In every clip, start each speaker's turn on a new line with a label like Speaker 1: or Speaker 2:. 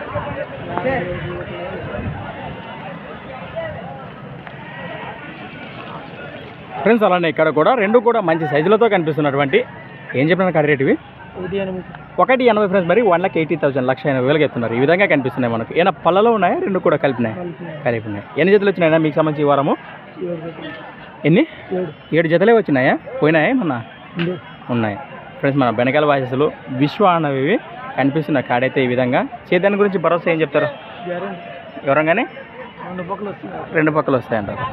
Speaker 1: Friends అలానే ఇక్కడ కూడా రెండు కూడా మంచి సైజులతో కనిపిస్తున్నటువంటి ఏం చెప్పిన కాడి రేటు ఇవి ఒకటి ఎనభై ఫ్రెండ్స్ మరి వన్ లాక్ ఎయిటీ థౌసండ్ లక్ష ఎనభై వేలకు ఎత్తున్నారు ఈ విధంగా కనిపిస్తున్నాయి మనకు ఏమైనా పళ్ళలో ఉన్నాయా రెండు కూడా కలిపినాయి కలిపి ఉన్నాయి ఎన్ని జతలు వచ్చినాయా మీకు సంబంధించి ఈ వారము ఎన్ని ఏడు జతలే వచ్చినాయా పోయినాయా మొన్న ఉన్నాయి ఫ్రెండ్స్ మన బెనకాల వాయిస్లు విశ్వ అన్నవి కనిపిస్తున్న కాడైతే ఈ విధంగా చేద్దాని గురించి భరోసా ఏం చెప్తారు ఎవరంగానే
Speaker 2: రెండు పక్కలు వస్తున్నాయి
Speaker 1: రెండు పక్కలు వస్తాయంటారు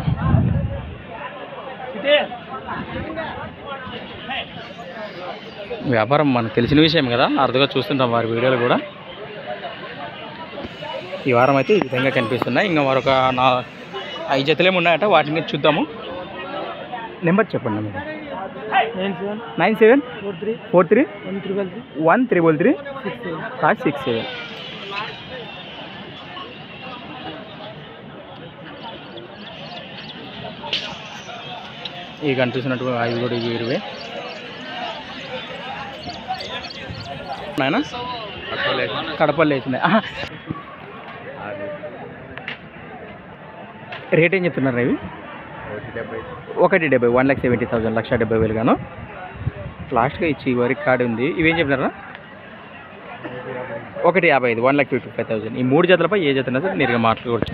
Speaker 1: వ్యాపారం మనకు తెలిసిన విషయం కదా అరుదుగా చూస్తుంటాం వారి వీడియోలు కూడా ఈ వారం అయితే ఈ విధంగా కనిపిస్తున్నాయి ఇంకా మరొక నా ఐదు జతలేమి ఉన్నాయట వాటిని చూద్దాము నెంబర్ చెప్పండి మీరు
Speaker 2: nine seven
Speaker 1: nine seven
Speaker 2: four three
Speaker 1: four three
Speaker 2: one triple three
Speaker 1: one triple three
Speaker 2: six seven
Speaker 1: five six seven ఈ కనిపిస్తున్నట్టు ఐదు కూడా ఇవి ఇరవై నాయనా కడపల్లి వేసినాయి ఆహా. రేట్ ఏం చెప్తున్నారు ఇవి ఒకటి డెబ్బై వన్ లాక్ సెవెంటీ థౌసండ్ లక్ష డెబ్బై వేలు గాను లాస్ట్గా ఇచ్చి వరకు కార్డు ఉంది ఇవేం చెప్పినారా ఒకటి యాభై ఐదు one lakh fifty five thousand ఈ మూడు జతలపై ఏ జత సరే నేరుగా మాట్లాడుకోవచ్చు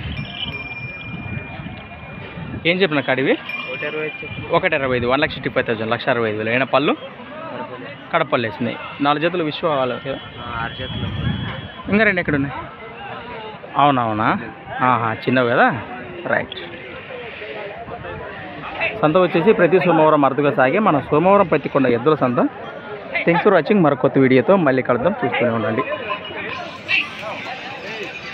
Speaker 1: ఏం చెప్పిన కాడివి
Speaker 2: ఒకటి అరవై
Speaker 1: ఒకటి అరవై ఐదు one lakh sixty five thousand లక్ష అరవై ఐదు వేలు అయినా పళ్ళు కడపల్లి వేసినాయి నాలుగు జతలు విశ్వ వాళ్ళకి
Speaker 2: ఆరు చేతులు
Speaker 1: ఇంకా రెండు ఎక్కడ ఉన్నాయి అవునవునా ఆహా చిన్నవి కదా రైట్ సంత వచ్చేసి ప్రతి సోమవారం అరుదుగా సాగే మన సోమవారం పత్తికొండ ఎద్దుల సంత థ్యాంక్స్ ఫర్ వాచింగ్ మరొక కొత్త వీడియోతో మళ్ళీ కలుద్దాం చూస్తూనే ఉండండి